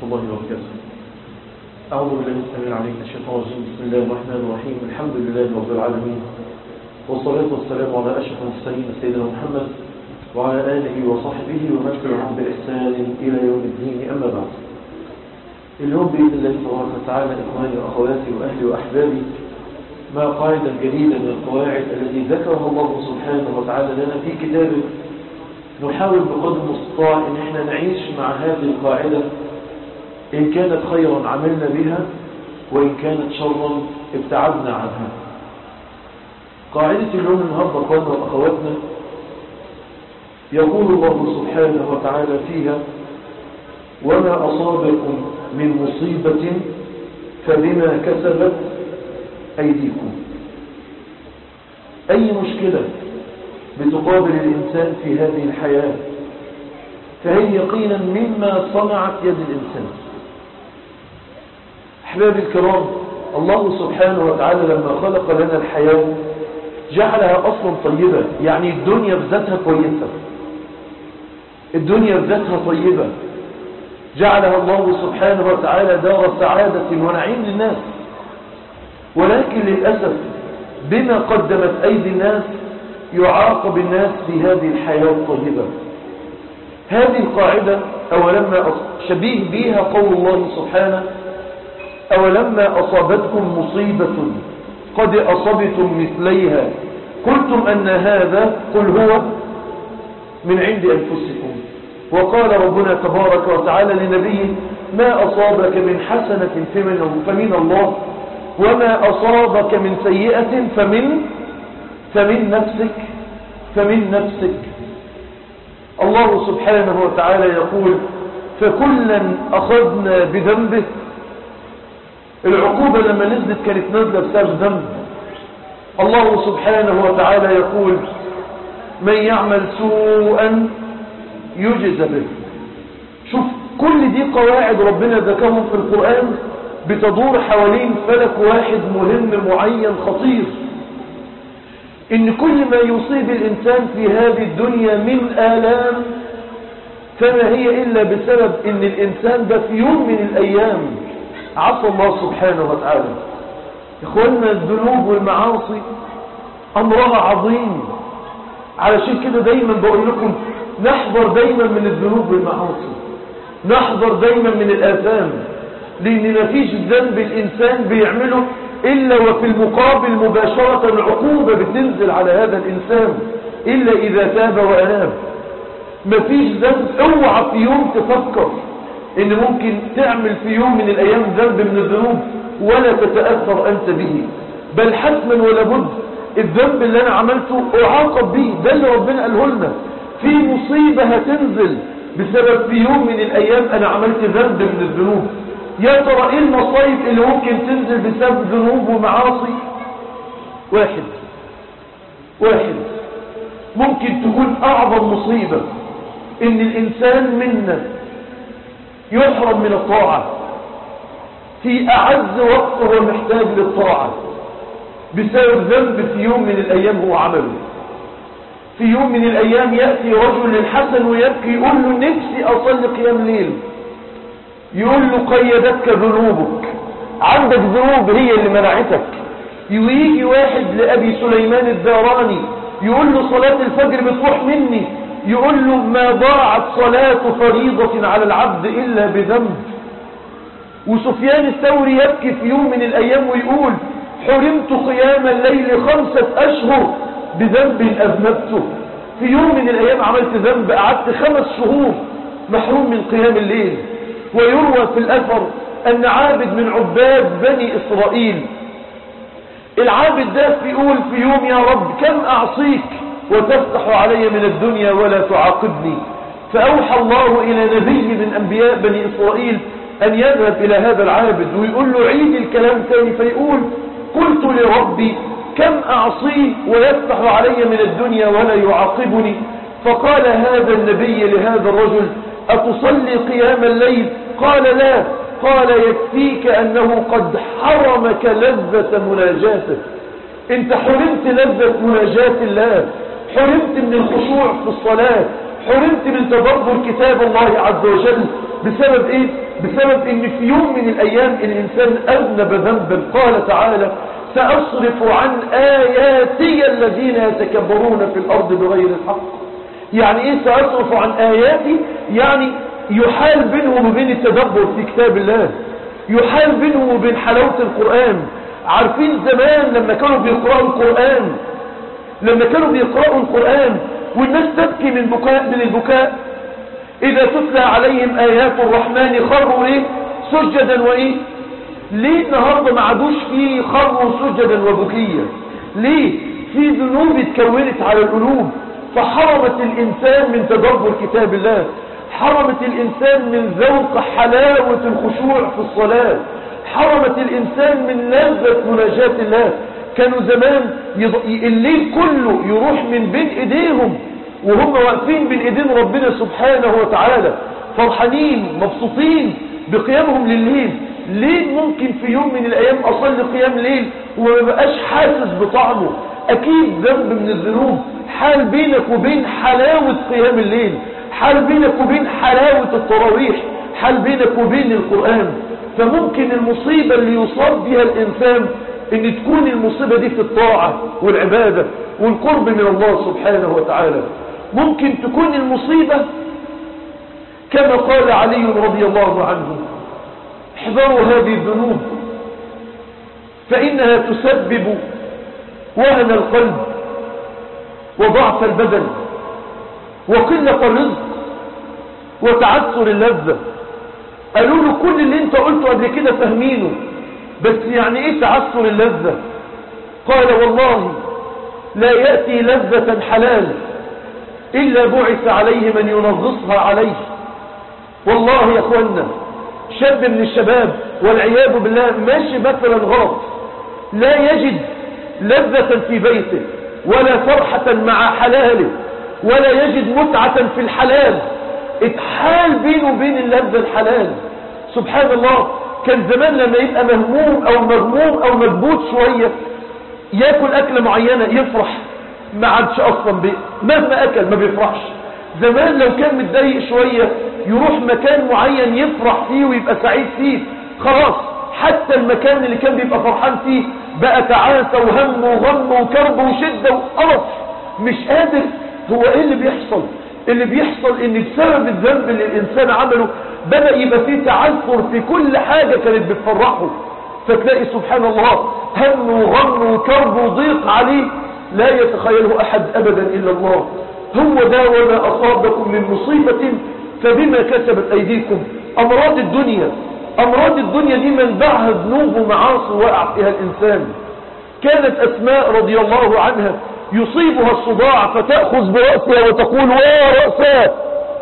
الله وبركاته أعوذ بالله السميع العليم من الشيطان الرجيم بسم الله الرحمن الرحيم الحمد لله رب العالمين والصلاة والسلام على أشرف المرسلين سيدنا محمد وعلى آله وصحبه ومن تبعهم بإحسان إلى يوم الدين أما بعد اليوم بإذن الله تبارك وتعالى إخواني وأخواتي وأهلي وأحبابي ما قاعدة جديدة من القواعد التي ذكرها الله سبحانه وتعالى لنا في كتابه نحاول بقدر المستطاع ان احنا نعيش مع هذه القاعدة ان كانت خيرا عملنا بها وان كانت شرا ابتعدنا عنها قاعدة اليوم النهاردة اخواننا واخواتنا يقول الله سبحانه وتعالى فيها وما اصابكم من مصيبة فبما كسبت ايديكم اي مشكلة بتقابل الإنسان في هذه الحياة فهي يقينا مما صنعت يد الإنسان أحبابي الكرام الله سبحانه وتعالى لما خلق لنا الحياة جعلها أصلا طيبة يعني الدنيا بذاتها كويسة الدنيا بذاتها طيبة جعلها الله سبحانه وتعالى دار سعادة ونعيم للناس ولكن للأسف بما قدمت أيدي الناس يعاقب الناس في هذه الحياة الطيبة هذه القاعدة أولما شبيه بها قول الله سبحانه أولما أصابتكم مصيبة قد أصبتم مثليها قلتم أن هذا قل هو من عند أنفسكم وقال ربنا تبارك وتعالى لنبيه ما أصابك من حسنة فمن الله وما أصابك من سيئة فمن فمن نفسك فمن نفسك الله سبحانه وتعالى يقول فكلا أخذنا بذنبه العقوبة لما نزلت كانت نازلة بسبب ذنب الله سبحانه وتعالى يقول من يعمل سوءا يجز به شوف كل دي قواعد ربنا ذكرهم في القرآن بتدور حوالين فلك واحد مهم معين خطير ان كل ما يصيب الانسان في هذه الدنيا من آلام فما هي الا بسبب ان الانسان ده في يوم من الايام عصى الله سبحانه وتعالى اخواننا الذنوب والمعاصي امرها عظيم علشان كده دايما بقول لكم نحذر دايما من الذنوب والمعاصي نحذر دايما من الاثام لان مفيش ذنب الانسان بيعمله إلا وفي المقابل مباشرة العقوبة بتنزل على هذا الإنسان إلا إذا تاب وأناب مفيش ذنب اوعى في يوم تفكر إن ممكن تعمل في يوم من الأيام ذنب من الذنوب ولا تتأثر أنت به بل حتما ولا بد الذنب اللي أنا عملته أعاقب به ده اللي ربنا قاله لنا في مصيبة هتنزل بسبب في يوم من الأيام أنا عملت ذنب من الذنوب يا ترى ايه المصايب اللي ممكن تنزل بسبب ذنوب ومعاصي واحد واحد ممكن تكون اعظم مصيبة ان الانسان منا يحرم من الطاعة في اعز وقت هو محتاج للطاعة بسبب ذنب في يوم من الايام هو عمله في يوم من الايام يأتي رجل للحسن ويبكي يقول له نفسي اصلي قيام ليل يقول له قيدتك ذنوبك عندك ذنوب هي اللي منعتك ويجي واحد لأبي سليمان الداراني يقول له صلاة الفجر بتروح مني يقول له ما ضاعت صلاة فريضة على العبد إلا بذنب وسفيان الثوري يبكي في يوم من الأيام ويقول حرمت قيام الليل خمسة أشهر بذنب أذنبته في يوم من الأيام عملت ذنب قعدت خمس شهور محروم من قيام الليل ويروى في الأثر أن عابد من عباد بني إسرائيل العابد ده بيقول في يوم يا رب كم أعصيك وتفتح علي من الدنيا ولا تعاقبني فأوحى الله إلى نبي من أنبياء بني إسرائيل أن يذهب إلى هذا العابد ويقول له عيد الكلام تاني فيقول قلت لربي كم أعصيه ويفتح علي من الدنيا ولا يعاقبني فقال هذا النبي لهذا الرجل أتصلي قيام الليل قال لا قال يكفيك أنه قد حرمك لذة مناجاته انت حرمت لذة مناجاة الله حرمت من الخشوع في الصلاة حرمت من تدبر كتاب الله عز وجل بسبب ايه بسبب ان في يوم من الايام الانسان اذنب ذنبا قال تعالى ساصرف عن اياتي الذين يتكبرون في الارض بغير الحق يعني ايه ساصرف عن اياتي يعني يحال بينهم وبين التدبر في كتاب الله يحال بينهم وبين حلاوة القرآن عارفين زمان لما كانوا بيقرأوا القرآن لما كانوا بيقرأوا القرآن والناس تبكي من بكاء من البكاء إذا تتلى عليهم آيات الرحمن خروا إيه سجدا وإيه ليه النهاردة ما عادوش فيه خروا سجدا وبكيا ليه في ذنوب اتكونت على القلوب فحرمت الإنسان من تدبر كتاب الله حرمت الإنسان من ذوق حلاوة الخشوع في الصلاة حرمت الإنسان من لذة مناجاة الله كانوا زمان يض... الليل كله يروح من بين إيديهم وهم واقفين بين إيدين ربنا سبحانه وتعالى فرحانين مبسوطين بقيامهم لليل ليه ممكن في يوم من الأيام أصلي قيام ليل وما بقاش حاسس بطعمه أكيد ذنب من الذنوب حال بينك وبين حلاوة قيام الليل حال بينك وبين حلاوة التراويح حال بينك وبين القرآن فممكن المصيبة اللي يصاب بها الإنسان ان تكون المصيبة دي في الطاعة والعبادة والقرب من الله سبحانه وتعالى ممكن تكون المصيبة كما قال علي رضي الله عنه احذروا هذه الذنوب فإنها تسبب وهن القلب وضعف البدن وقلة الرزق وتعثر اللذة قالوا له كل اللي انت قلته قبل كده فاهمينه بس يعني ايه تعثر اللذة قال والله لا يأتي لذة حلال إلا بعث عليه من ينغصها عليه والله يا اخوانا شاب من الشباب والعياذ بالله ماشي مثلا غلط لا يجد لذة في بيته ولا فرحة مع حلاله ولا يجد متعة في الحلال اتحال بينه وبين اللذة الحلال سبحان الله كان زمان لما يبقى مهموم او مغموم او مكبوت شوية ياكل اكلة معينة يفرح ما عادش اصلا بي مهما اكل ما بيفرحش زمان لو كان متضايق شوية يروح مكان معين يفرح فيه ويبقى سعيد فيه خلاص حتى المكان اللي كان بيبقى فرحان فيه بقى تعاسة وهم وغم وكرب وشدة وقرف مش قادر هو ايه اللي بيحصل اللي بيحصل ان بسبب الذنب اللي الانسان عمله بدأ يبقى فيه تعثر في كل حاجة كانت بتفرحه فتلاقي سبحان الله هم وغم وكرب وضيق عليه لا يتخيله احد ابدا الا الله هو ده وما اصابكم من مصيبة فبما كسبت ايديكم امراض الدنيا امراض الدنيا دي منبعها ذنوب ومعاصي وقع فيها الانسان كانت اسماء رضي الله عنها يصيبها الصداع فتأخذ برأسها وتقول ورأساه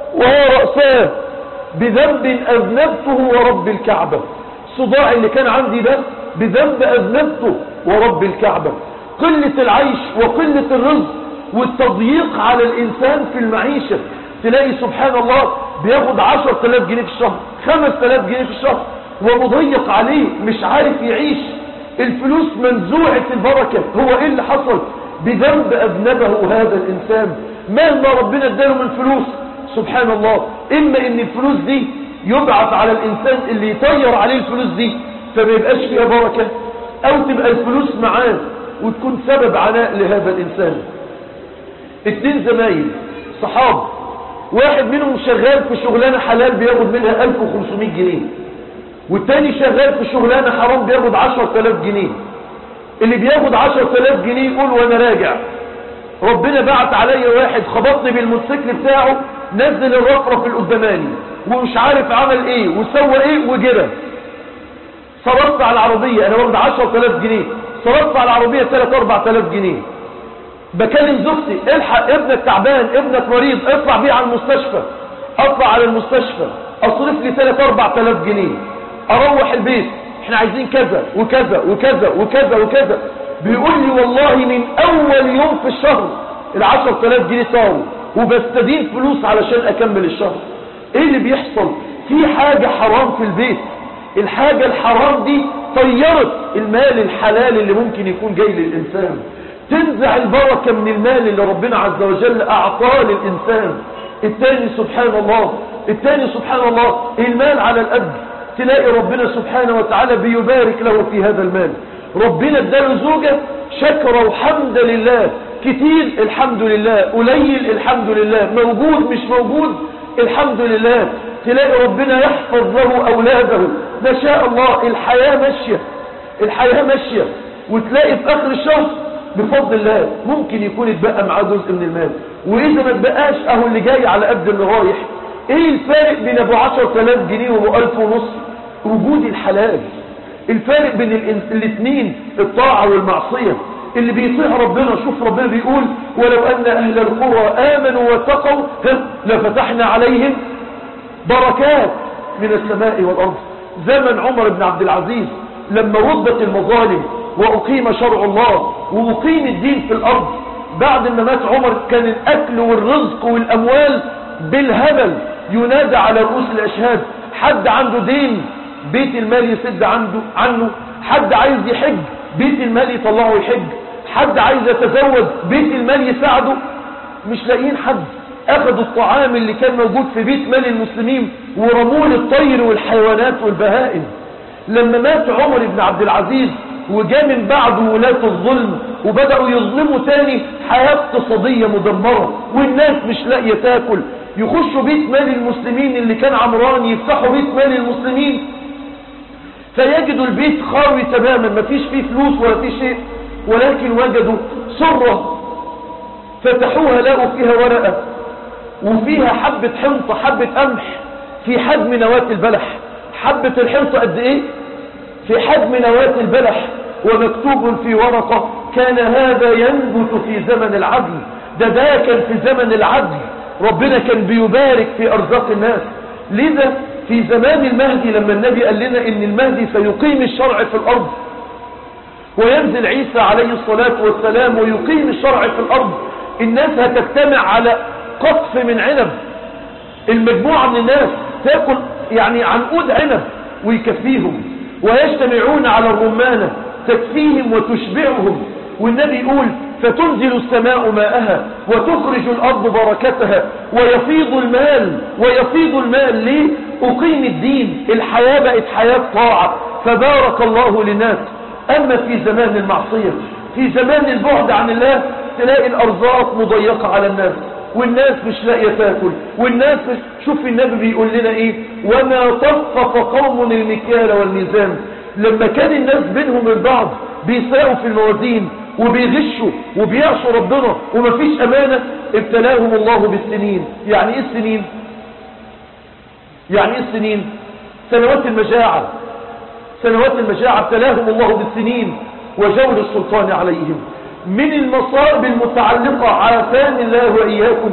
ورأساه بذنب أذنبته ورب الكعبة الصداع اللي كان عندي ده بذنب أذنبته ورب الكعبة قلة العيش وقلة الرزق والتضييق على الإنسان في المعيشة تلاقي سبحان الله بياخد عشر تلاف جنيه في الشهر خمس تلاف جنيه في الشهر ومضيق عليه مش عارف يعيش الفلوس منزوعة البركة هو ايه اللي حصل بذنب أذنبه هذا الإنسان مهما ربنا اداله من فلوس سبحان الله إما إن الفلوس دي يبعث على الإنسان اللي يطير عليه الفلوس دي فما يبقاش فيها بركة أو تبقى الفلوس معاه وتكون سبب عناء لهذا الإنسان اتنين زمايل صحاب واحد منهم شغال في شغلانة حلال بياخد منها 1500 جنيه والتاني شغال في شغلانة حرام بياخد 10000 جنيه اللي بياخد 10000 جنيه يقول وانا راجع ربنا بعت عليا واحد خبطني بالموتوسيكل بتاعه نزل الرفرف القداماني ومش عارف عمل ايه وسوى ايه وجرى صرفت على العربية انا واخد 10000 جنيه صرفت على العربية 3 4000 جنيه بكلم زوجتي الحق ابنك تعبان ابنك مريض اطلع بيه على المستشفى اطلع على المستشفى اصرف لي 3 4000 جنيه اروح البيت احنا عايزين كذا وكذا وكذا وكذا وكذا بيقول لي والله من اول يوم في الشهر العشر تلاف جنيه صاروا وبستدين فلوس علشان اكمل الشهر ايه اللي بيحصل في حاجة حرام في البيت الحاجة الحرام دي طيرت المال الحلال اللي ممكن يكون جاي للإنسان تنزع البركة من المال اللي ربنا عز وجل أعطاه للإنسان التاني سبحان الله التاني سبحان الله المال على القد تلاقي ربنا سبحانه وتعالى بيبارك له في هذا المال ربنا اداله زوجة شكر وحمد لله كتير الحمد لله قليل الحمد لله موجود مش موجود الحمد لله تلاقي ربنا يحفظ له أولاده ما شاء الله الحياة ماشية الحياة ماشية وتلاقي في آخر الشهر بفضل الله ممكن يكون اتبقى معاه جزء من المال وإذا ما اتبقاش أهو اللي جاي على قد اللي رايح إيه الفارق بين أبو عشر تلاف جنيه وأبو ألف ونص وجود الحلال الفارق بين الاثنين الطاعة والمعصية اللي بيطيع ربنا شوف ربنا بيقول ولو أن أهل القرى آمنوا واتقوا لفتحنا عليهم بركات من السماء والأرض زمن عمر بن عبد العزيز لما ردت المظالم وأقيم شرع الله وأقيم الدين في الأرض بعد ما مات عمر كان الأكل والرزق والأموال بالهبل ينادى على رؤوس الأشهاد حد عنده دين بيت المال يسد عنده عنه حد عايز يحج بيت المال يطلعه يحج حد عايز يتزوج بيت المال يساعده مش لاقيين حد اخذوا الطعام اللي كان موجود في بيت مال المسلمين ورموه للطير والحيوانات والبهائم لما مات عمر بن عبد العزيز وجاء من بعده ولاة الظلم وبدأوا يظلموا تاني حياة اقتصادية مدمرة والناس مش لاقية تاكل يخشوا بيت مال المسلمين اللي كان عمران يفتحوا بيت مال المسلمين فيجدوا البيت خاوي تماما مفيش فيه فلوس ولا فيه شيء ولكن وجدوا سرة فتحوها لقوا فيها ورقة وفيها حبة حنطة حبة قمح في حجم نواة البلح حبة الحنطة قد ايه في حجم نواة البلح ومكتوب في ورقة كان هذا ينبت في زمن العدل ده ده كان في زمن العدل ربنا كان بيبارك في أرزاق الناس لذا في زمان المهدي لما النبي قال لنا ان المهدي سيقيم الشرع في الأرض وينزل عيسى عليه الصلاة والسلام ويقيم الشرع في الأرض الناس هتجتمع على قطف من عنب المجموعة من الناس تاكل يعني عنقود عنب ويكفيهم ويجتمعون على الرمانة تكفيهم وتشبعهم والنبي يقول فتنزل السماء ماءها وتخرج الأرض بركتها ويفيض المال ويفيض المال ليه أقيم الدين الحياة بقت حياة طاعة فبارك الله للناس أما في زمان المعصية في زمان البعد عن الله تلاقي الأرزاق مضيقة على الناس والناس مش لاقية تاكل والناس مش شوف النبي بيقول لنا ايه وما طفف قوم المكيال والميزان لما كان الناس بينهم البعض بيساءوا في الموازين وبيغشوا وبيعصوا ربنا ومفيش امانة ابتلاهم الله بالسنين يعني ايه السنين يعني ايه السنين سنوات المجاعة سنوات المجاعة ابتلاهم الله بالسنين وجور السلطان عليهم من المصائب المتعلقة عافان الله وإياكم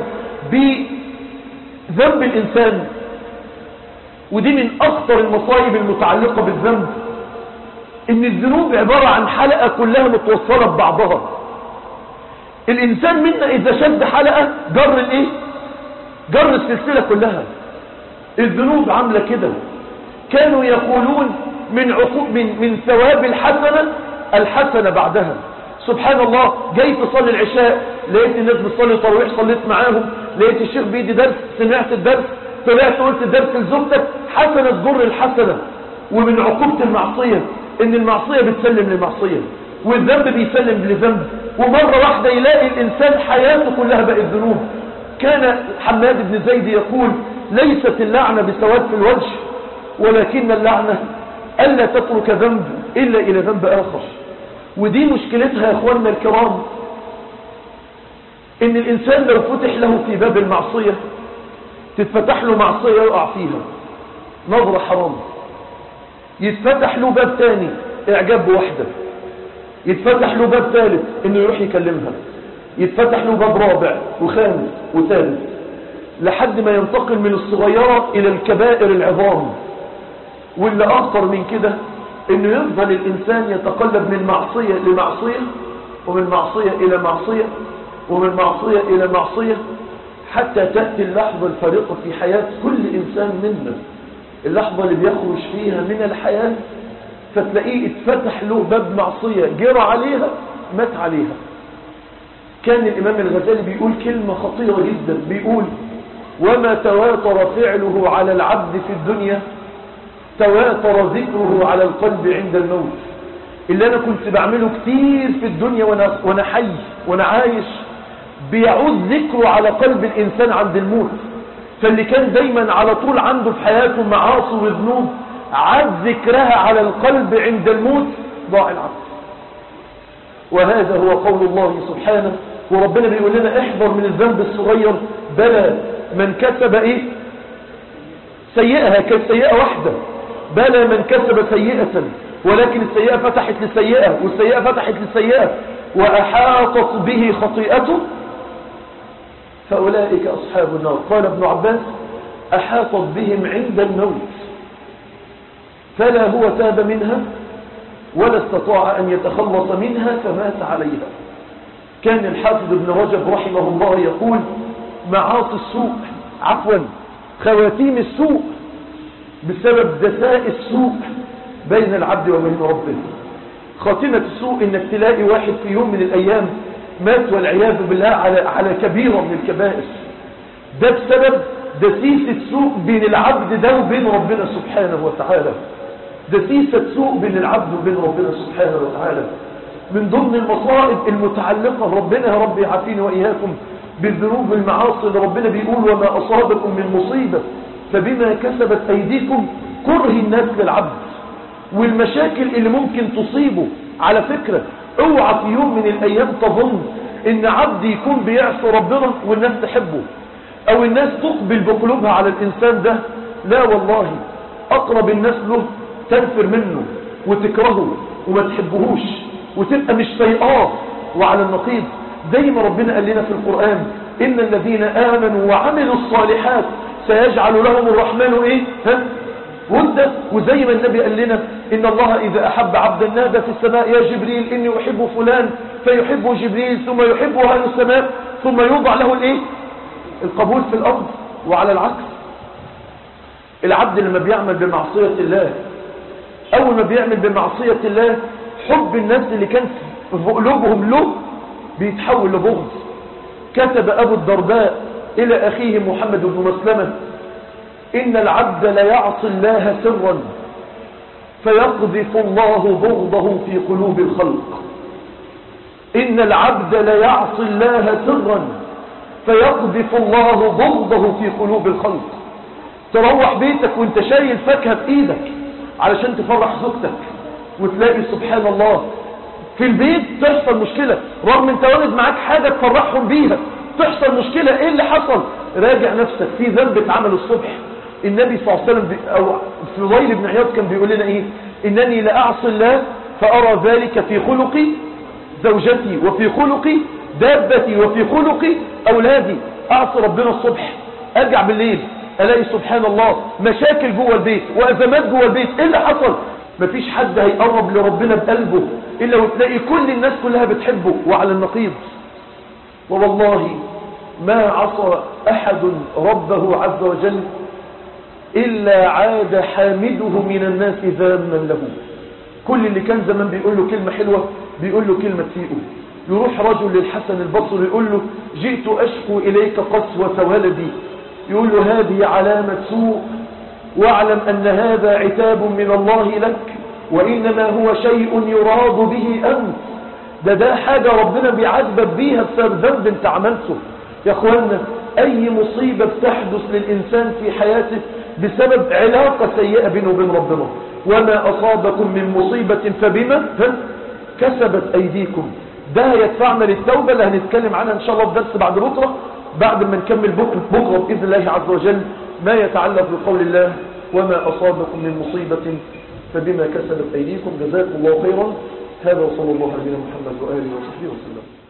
بذنب الإنسان ودي من أخطر المصائب المتعلقة بالذنب إن الذنوب عبارة عن حلقة كلها متوصلة ببعضها الإنسان منا إذا شد حلقة جر الإيه؟ جر السلسلة كلها الذنوب عاملة كده كانوا يقولون من عقوب من من ثواب الحسنة الحسنة بعدها سبحان الله جاي تصلي العشاء لقيت الناس بتصلي تراويح صليت معاهم لقيت الشيخ بيدي درس سمعت الدرس طلعت قلت الدرس لزوجتك حسنة تجر الحسنة ومن عقوبة المعصية ان المعصية بتسلم للمعصية والذنب بيسلم لذنب ومرة واحدة يلاقي الانسان حياته كلها بقت ذنوب كان حماد بن زيد يقول ليست اللعنة بسواد في الوجه ولكن اللعنة ألا تترك ذنب إلا إلى ذنب آخر ودي مشكلتها يا أخواننا الكرام إن الإنسان لو فتح له في باب المعصية تتفتح له معصية يقع فيها نظرة حرام يتفتح له باب تاني إعجاب بوحدة يتفتح له باب ثالث إنه يروح يكلمها يتفتح له باب رابع وخامس وثالث لحد ما ينتقل من الصغيرة إلى الكبائر العظام واللي أخطر من كده إنه يفضل الإنسان يتقلب من معصية لمعصية ومن معصية إلى معصية ومن معصية إلى معصية حتى تأتي اللحظة الفارقة في حياة كل إنسان منا اللحظة اللي بيخرج فيها من الحياة فتلاقيه اتفتح له باب معصية جرى عليها مات عليها كان الإمام الغزالي بيقول كلمة خطيرة جدا بيقول وما تواتر فعله على العبد في الدنيا تواتر ذكره على القلب عند الموت اللي أنا كنت بعمله كتير في الدنيا وأنا, وأنا حي وأنا عايش بيعود ذكره على قلب الإنسان عند الموت فاللي كان دايما على طول عنده في حياته معاصي وذنوب عاد ذكرها على القلب عند الموت ضاع العبد وهذا هو قول الله سبحانه وربنا بيقول لنا احذر من الذنب الصغير بلى من كسب ايه سيئها كانت سيئة واحدة بلى من كسب سيئة ولكن السيئة فتحت للسيئة والسيئة فتحت للسيئة وأحاطت به خطيئته فأولئك أصحاب النار قال ابن عباس أحاطت بهم عند الموت فلا هو تاب منها ولا استطاع أن يتخلص منها فمات عليها كان الحافظ ابن رجب رحمه الله يقول معاصي السوء عفوا خواتيم السوء بسبب دساء السوء بين العبد وبين ربه خاتمة السوء انك تلاقي واحد في يوم من الايام مات والعياذ بالله على, على كبيرة من الكبائر ده بسبب دسيسة سوء بين العبد ده وبين ربنا سبحانه وتعالى دسيسة سوء بين العبد وبين ربنا سبحانه وتعالى من ضمن المصائب المتعلقة ربنا يا رب يعافيني وإياكم بالذنوب والمعاصي اللي ربنا بيقول وما أصابكم من مصيبة فبما كسبت أيديكم كره الناس للعبد والمشاكل اللي ممكن تصيبه على فكرة اوعى في يوم من الأيام تظن ان عبد يكون بيعصي ربنا والناس تحبه او الناس تقبل بقلوبها على الإنسان ده لا والله أقرب الناس له تنفر منه وتكرهه وما تحبهوش وتبقى مش طيقاه وعلى النقيض زي ما ربنا قال لنا في القرآن إن الذين آمنوا وعملوا الصالحات سيجعل لهم الرحمن إيه ها وده وزي ما النبي قال لنا إن الله إذا أحب عبدا نادى في السماء يا جبريل إني أحب فلان فيحبه جبريل ثم يحبه أهل السماء ثم يوضع له الإيه القبول في الأرض وعلى العكس العبد لما بيعمل بمعصية الله أول ما بيعمل بمعصية الله حب الناس اللي كان في قلوبهم له بيتحول لبغض كتب أبو الدرداء إلى أخيه محمد بن مسلمة إن العبد ليعصي الله سرا فيقذف الله بغضه في قلوب الخلق إن العبد ليعصي الله سرا فيقذف الله بغضه في قلوب الخلق تروح بيتك وانت شايل فاكهة في ايدك علشان تفرح زوجتك وتلاقي سبحان الله في البيت تحصل مشكلة رغم انت والد معاك حاجة تفرحهم بيها تحصل مشكلة ايه اللي حصل راجع نفسك في ذنب اتعمل الصبح النبي صلى الله عليه وسلم بي او فضيل بن عياض كان بيقول لنا ايه انني لاعصي الله فارى ذلك في خلقي زوجتي وفي خلقي دابتي وفي خلقي اولادي اعصي ربنا الصبح ارجع بالليل الاقي سبحان الله مشاكل جوه البيت وازمات جوه البيت ايه اللي حصل مفيش حد هيقرب لربنا بقلبه الا وتلاقي كل الناس كلها بتحبه وعلى النقيض ووالله ما عصى احد ربه عز وجل الا عاد حامده من الناس ذاما له كل اللي كان زمان بيقول له كلمة حلوة بيقول له كلمة تسيئه يروح رجل للحسن البصري يقول له جئت أشكو إليك قسوة ولدي يقول له هذه علامة سوء واعلم أن هذا عتاب من الله لك وإنما هو شيء يراد به أنت ده ده حاجة ربنا بيعذبك بيها بسبب ذنب انت عملته يا اخوانا اي مصيبة بتحدث للانسان في حياته بسبب علاقة سيئة بينه وبين ربنا وما اصابكم من مصيبة فبما كسبت ايديكم ده يدفعنا للتوبة اللي هنتكلم عنها ان شاء الله في درس بعد بكرة بعد ما نكمل بكرة, بكرة بإذن الله عز وجل ما يتعلق بقول الله وما أصابكم من مصيبة فبما كسبت أيديكم جزاكم الله خيرا هذا وصلى الله على نبينا محمد وآله وصحبه وسلم